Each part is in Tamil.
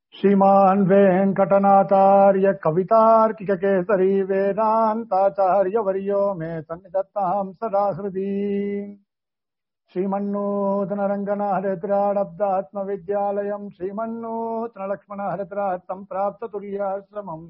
श्रीमान् वेङ्कटनाथार्य कवितार्किककेसरी वेदान्ताचार्यवर्यो मे सन्निधत्ताम् सदा हृदि श्रीमन्नूतनरङ्गनाहरिद्राडब्दात्मविद्यालयम् श्रीमन्नूतनलक्ष्मणहरिद्रात् सम्प्राप्ततुर्याश्रमम्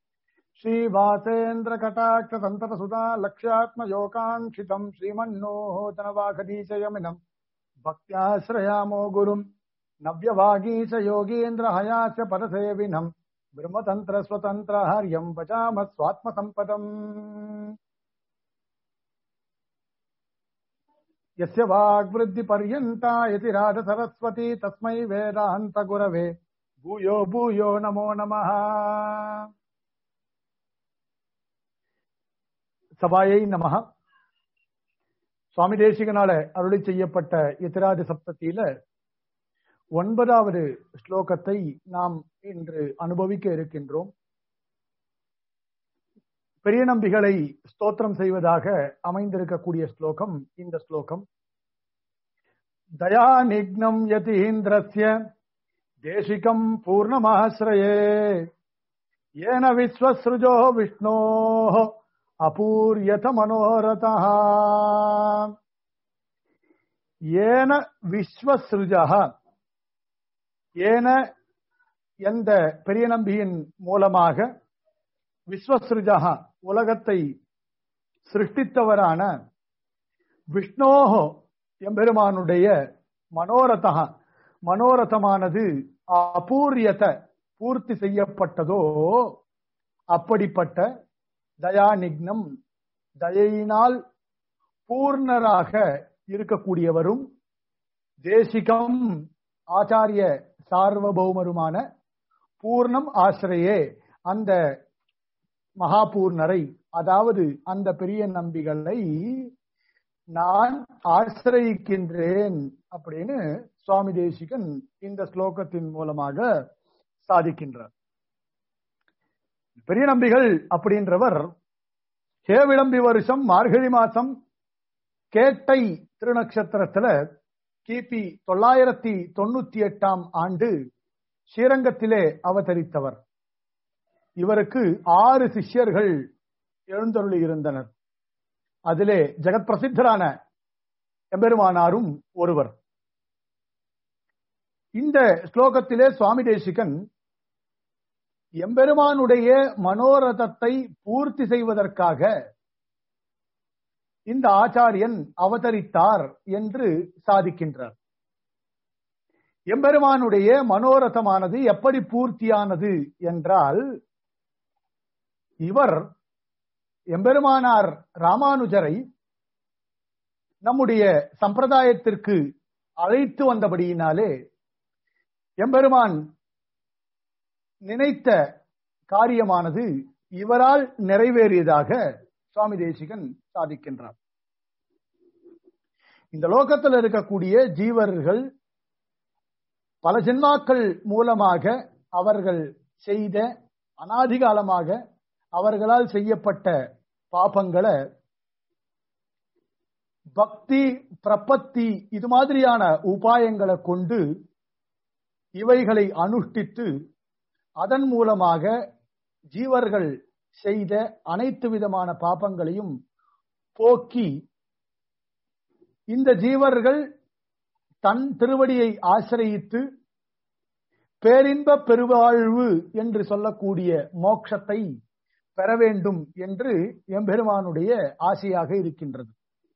श्रीवासेन्द्रकटाक्षसन्ततसुधा लक्ष्यात्मयोगाङ्क्षितम् श्रीमन्नूतनवाघदीशयमिनम् भक्त्याश्रयामो गुरुम् नव्यवागीश योगीन्द्र हयास्य पदसेविनम् ब्रह्मतन्त्र स्वतन्त्र हर्यम् भजाम स्वात्मसम्पदम् यस्य वाग्वृद्धिपर्यन्ता यति राजसरस्वती तस्मै वेदान्त गुरवे भूयो भूयो नमो नमः சபாயை நமக சுவாமி தேசிகனால அருளி செய்யப்பட்ட எத்திராஜ சப்தத்தில ஒன்பதாவது ஸ்லோகத்தை நாம் இன்று அனுபவிக்க இருக்கின்றோம் பெரிய நம்பிகளை ஸ்தோத்திரம் செய்வதாக அமைந்திருக்கக்கூடிய ஸ்லோகம் இந்த ஸ்லோகம் தயா நிக்னம் யதீந்திரஸ்ய தேசிகம் பூர்ணமாசிரயே ஏன விஸ்வஸ்ருஜோ விஷ்ணோ அபூரியத மனோரதா ஏன விஸ்வஸ்ருஜா ஏன எந்த பெரிய நம்பியின் மூலமாக விஸ்வஸ்ருஜா உலகத்தை சிருஷ்டித்தவரான விஷ்ணோஹோ எம்பெருமானுடைய மனோரதா மனோரதமானது அபூரியத பூர்த்தி செய்யப்பட்டதோ அப்படிப்பட்ட தயா நிக்னம் தயையினால் பூர்ணராக இருக்கக்கூடியவரும் தேசிகம் ஆச்சாரிய சார்வபௌமருமான பூர்ணம் ஆசிரியே அந்த மகாபூர்ணரை அதாவது அந்த பெரிய நம்பிகளை நான் ஆசிரயிக்கின்றேன் அப்படின்னு சுவாமி தேசிகன் இந்த ஸ்லோகத்தின் மூலமாக சாதிக்கின்றார் பெரிய நம்பிகள் அப்படின்றவர் ஹேவிளம்பி வருஷம் மார்கழி மாசம் கேட்டை திருநக்ஷத்திரத்துல கிபி தொள்ளாயிரத்தி தொண்ணூத்தி எட்டாம் ஆண்டு ஸ்ரீரங்கத்திலே அவதரித்தவர் இவருக்கு ஆறு சிஷ்யர்கள் எழுந்தருளி இருந்தனர் அதிலே ஜெகத் பிரசித்தரான எம்பெருமானாரும் ஒருவர் இந்த ஸ்லோகத்திலே சுவாமி தேசிகன் எம்பெருமானுடைய மனோரதத்தை பூர்த்தி செய்வதற்காக இந்த ஆச்சாரியன் அவதரித்தார் என்று சாதிக்கின்றார் எம்பெருமானுடைய மனோரதமானது எப்படி பூர்த்தியானது என்றால் இவர் எம்பெருமானார் ராமானுஜரை நம்முடைய சம்பிரதாயத்திற்கு அழைத்து வந்தபடியினாலே எம்பெருமான் நினைத்த காரியமானது இவரால் நிறைவேறியதாக சுவாமி தேசிகன் சாதிக்கின்றார் இந்த லோகத்தில் இருக்கக்கூடிய ஜீவர்கள் பல ஜென்மாக்கள் மூலமாக அவர்கள் செய்த அனாதிகாலமாக அவர்களால் செய்யப்பட்ட பாபங்களை பக்தி பிரபத்தி இது மாதிரியான உபாயங்களை கொண்டு இவைகளை அனுஷ்டித்து அதன் மூலமாக ஜீவர்கள் செய்த அனைத்து விதமான பாபங்களையும் போக்கி இந்த ஜீவர்கள் தன் திருவடியை ஆசிரயித்து பேரின்ப பெருவாழ்வு என்று சொல்லக்கூடிய மோட்சத்தை பெற வேண்டும் என்று எம்பெருமானுடைய ஆசையாக இருக்கின்றது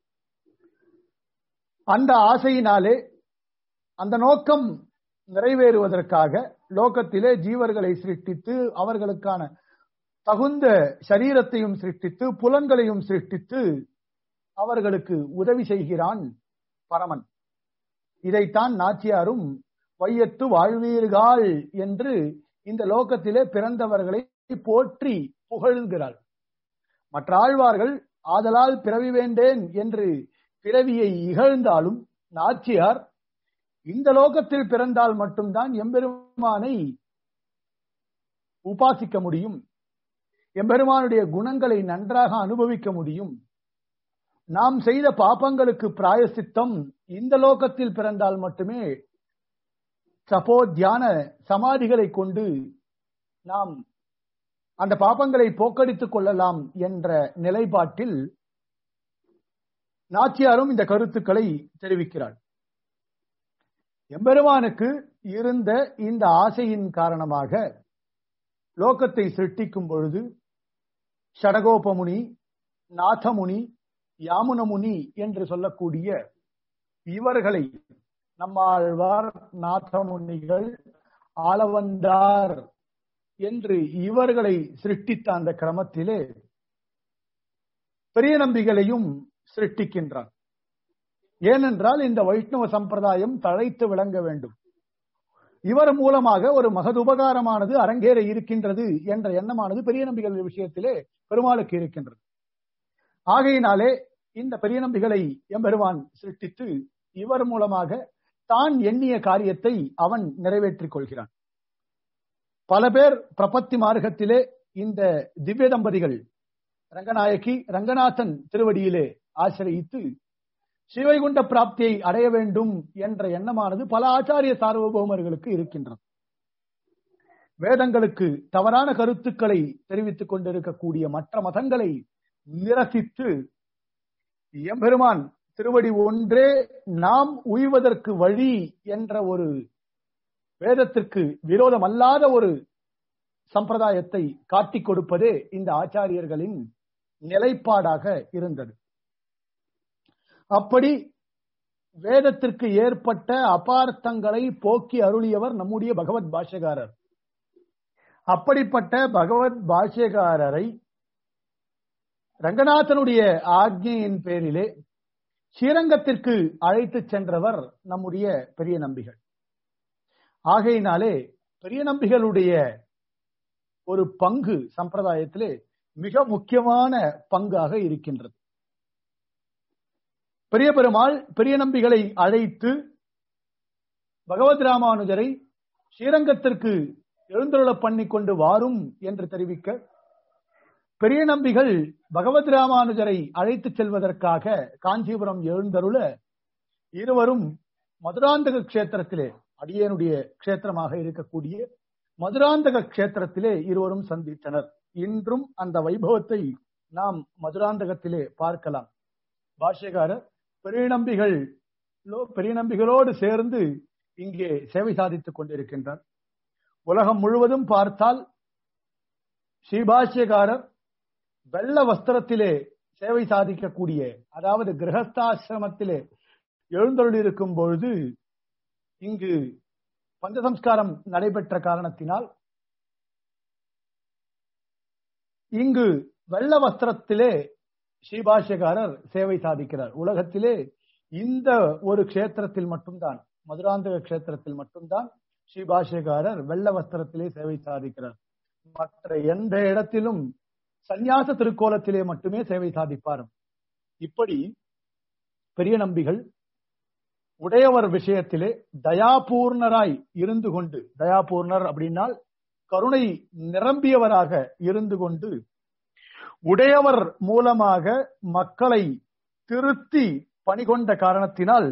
அந்த ஆசையினாலே அந்த நோக்கம் நிறைவேறுவதற்காக லோகத்திலே ஜீவர்களை சிருஷ்டித்து அவர்களுக்கான தகுந்த சரீரத்தையும் சிருஷ்டித்து புலன்களையும் சிருஷ்டித்து அவர்களுக்கு உதவி செய்கிறான் பரமன் இதைத்தான் நாச்சியாரும் வையத்து வாழ்வீர்கள் என்று இந்த லோகத்திலே பிறந்தவர்களை போற்றி புகழ்கிறாள் மற்ற ஆழ்வார்கள் ஆதலால் பிறவி வேண்டேன் என்று பிறவியை இகழ்ந்தாலும் நாச்சியார் இந்த லோகத்தில் பிறந்தால் மட்டும்தான் எம்பெருமானை உபாசிக்க முடியும் எம்பெருமானுடைய குணங்களை நன்றாக அனுபவிக்க முடியும் நாம் செய்த பாபங்களுக்கு பிராயசித்தம் இந்த லோகத்தில் பிறந்தால் மட்டுமே சபோ தியான சமாதிகளை கொண்டு நாம் அந்த பாபங்களை போக்கடித்துக் கொள்ளலாம் என்ற நிலைப்பாட்டில் நாச்சியாரும் இந்த கருத்துக்களை தெரிவிக்கிறார் எம்பெருமானுக்கு இருந்த இந்த ஆசையின் காரணமாக லோகத்தை சிருஷ்டிக்கும் பொழுது ஷடகோபமுனி நாதமுனி யாமுனமுனி என்று சொல்லக்கூடிய இவர்களை நம்மாழ்வார் நாதமுனிகள் ஆளவந்தார் என்று இவர்களை சிருஷ்டித்த அந்த கிரமத்திலே பெரிய நம்பிகளையும் சிருஷ்டிக்கின்றான் ஏனென்றால் இந்த வைஷ்ணவ சம்பிரதாயம் தழைத்து விளங்க வேண்டும் இவர் மூலமாக ஒரு மகதுபகாரமானது அரங்கேற இருக்கின்றது என்ற எண்ணமானது பெரிய நம்பிகள் விஷயத்திலே பெருமாளுக்கு இருக்கின்றது ஆகையினாலே இந்த பெரிய நம்பிகளை எம்பெருமான் சிருஷ்டித்து இவர் மூலமாக தான் எண்ணிய காரியத்தை அவன் நிறைவேற்றிக் கொள்கிறான் பல பேர் பிரபத்தி மார்க்கத்திலே இந்த திவ்ய தம்பதிகள் ரங்கநாயகி ரங்கநாதன் திருவடியிலே ஆசிரியித்து சிவைகுண்ட பிராப்தியை அடைய வேண்டும் என்ற எண்ணமானது பல ஆச்சாரிய சார்வபௌமர்களுக்கு இருக்கின்றது வேதங்களுக்கு தவறான கருத்துக்களை தெரிவித்துக் கொண்டிருக்கக்கூடிய மற்ற மதங்களை நிரசித்து எம்பெருமான் திருவடி ஒன்றே நாம் உய்வதற்கு வழி என்ற ஒரு வேதத்திற்கு விரோதம் அல்லாத ஒரு சம்பிரதாயத்தை காட்டிக் கொடுப்பதே இந்த ஆச்சாரியர்களின் நிலைப்பாடாக இருந்தது அப்படி வேதத்திற்கு ஏற்பட்ட அபார்த்தங்களை போக்கி அருளியவர் நம்முடைய பகவத் பாஷ்யகாரர் அப்படிப்பட்ட பகவத் பாஷ்யகாரரை ரங்கநாதனுடைய ஆக்ஞையின் பேரிலே ஸ்ரீரங்கத்திற்கு அழைத்து சென்றவர் நம்முடைய பெரிய நம்பிகள் ஆகையினாலே பெரிய நம்பிகளுடைய ஒரு பங்கு சம்பிரதாயத்திலே மிக முக்கியமான பங்காக இருக்கின்றது பெரிய பெருமாள் பெரிய நம்பிகளை அழைத்து பகவத் ராமானுஜரை ஸ்ரீரங்கத்திற்கு எழுந்தருள பண்ணி கொண்டு வாரும் என்று தெரிவிக்க பெரிய நம்பிகள் பகவத் ராமானுஜரை அழைத்துச் செல்வதற்காக காஞ்சிபுரம் எழுந்தருள இருவரும் மதுராந்தக கஷேத்திரத்திலே அடியனுடைய கஷேத்திரமாக இருக்கக்கூடிய மதுராந்தக கஷேத்திரத்திலே இருவரும் சந்தித்தனர் இன்றும் அந்த வைபவத்தை நாம் மதுராந்தகத்திலே பார்க்கலாம் பாஷ்யகாரர் பெரிய நம்பிகள் பெரிய நம்பிகளோடு சேர்ந்து இங்கே சேவை சாதித்துக் கொண்டிருக்கின்றார் உலகம் முழுவதும் பார்த்தால் ஸ்ரீபாஷ்யகாரர் வெள்ள வஸ்திரத்திலே சேவை சாதிக்கக்கூடிய அதாவது கிரகஸ்தாசிரமத்திலே எழுந்தருளிருக்கும் பொழுது இங்கு பஞ்சசம்ஸ்காரம் நடைபெற்ற காரணத்தினால் இங்கு வெள்ள வஸ்திரத்திலே ஸ்ரீபாஷ்யகாரர் சேவை சாதிக்கிறார் உலகத்திலே இந்த ஒரு கஷேத்திரத்தில் மட்டும்தான் மதுராந்தக கஷேத்திரத்தில் மட்டும்தான் ஸ்ரீபாஷ்யகாரர் வெள்ள வஸ்திரத்திலே சேவை சாதிக்கிறார் மற்ற எந்த இடத்திலும் சந்நியாச திருக்கோலத்திலே மட்டுமே சேவை சாதிப்பார் இப்படி பெரிய நம்பிகள் உடையவர் விஷயத்திலே தயாபூர்ணராய் இருந்து கொண்டு தயாபூர்ணர் அப்படின்னால் கருணை நிரம்பியவராக இருந்து கொண்டு உடையவர் மூலமாக மக்களை திருத்தி பணிகொண்ட காரணத்தினால்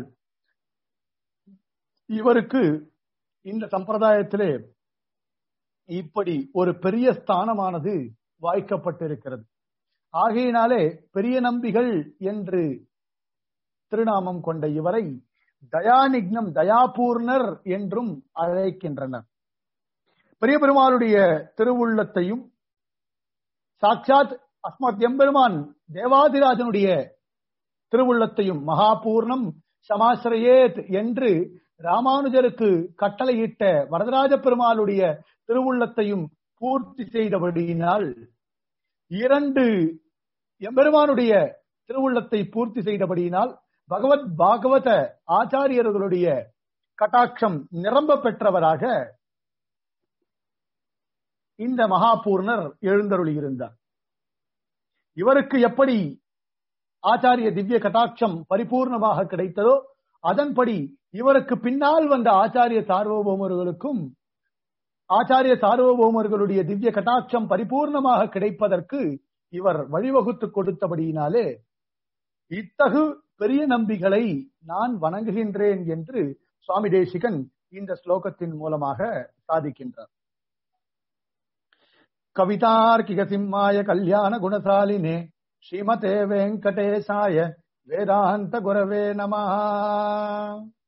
இவருக்கு இந்த சம்பிரதாயத்திலே இப்படி ஒரு பெரிய ஸ்தானமானது வாய்க்கப்பட்டிருக்கிறது ஆகையினாலே பெரிய நம்பிகள் என்று திருநாமம் கொண்ட இவரை தயாநிக்னம் தயாபூர்ணர் என்றும் அழைக்கின்றனர் பெரிய பெருமாளுடைய திருவுள்ளத்தையும் சாட்சாத் அஸ்மத் எம்பெருமான் தேவாதிராஜனுடைய திருவுள்ளத்தையும் மகாபூர்ணம் சமாசிரயேத் என்று ராமானுஜருக்கு கட்டளையிட்ட வரதராஜ பெருமாளுடைய திருவுள்ளத்தையும் பூர்த்தி செய்தபடியினால் இரண்டு எம்பெருமானுடைய திருவுள்ளத்தை பூர்த்தி செய்தபடியினால் பகவத் பாகவத ஆச்சாரியர்களுடைய கட்டாட்சம் நிரம்ப பெற்றவராக இந்த மகாபூர்ணர் எழுந்தருளியிருந்தார் இவருக்கு எப்படி ஆச்சாரிய திவ்ய கட்டாட்சம் பரிபூர்ணமாக கிடைத்ததோ அதன்படி இவருக்கு பின்னால் வந்த ஆச்சாரிய சார்வபௌமர்களுக்கும் ஆச்சாரிய சார்வபௌமர்களுடைய திவ்ய கட்டாட்சம் பரிபூர்ணமாக கிடைப்பதற்கு இவர் வழிவகுத்து கொடுத்தபடியினாலே இத்தகு பெரிய நம்பிகளை நான் வணங்குகின்றேன் என்று சுவாமி தேசிகன் இந்த ஸ்லோகத்தின் மூலமாக சாதிக்கின்றார் கவிதார்க்கிக சிம்மாய கல்யாண குணசாலினே ஸ்ரீமதே வெங்கடேசாய வேதாந்த குரவே நமஹா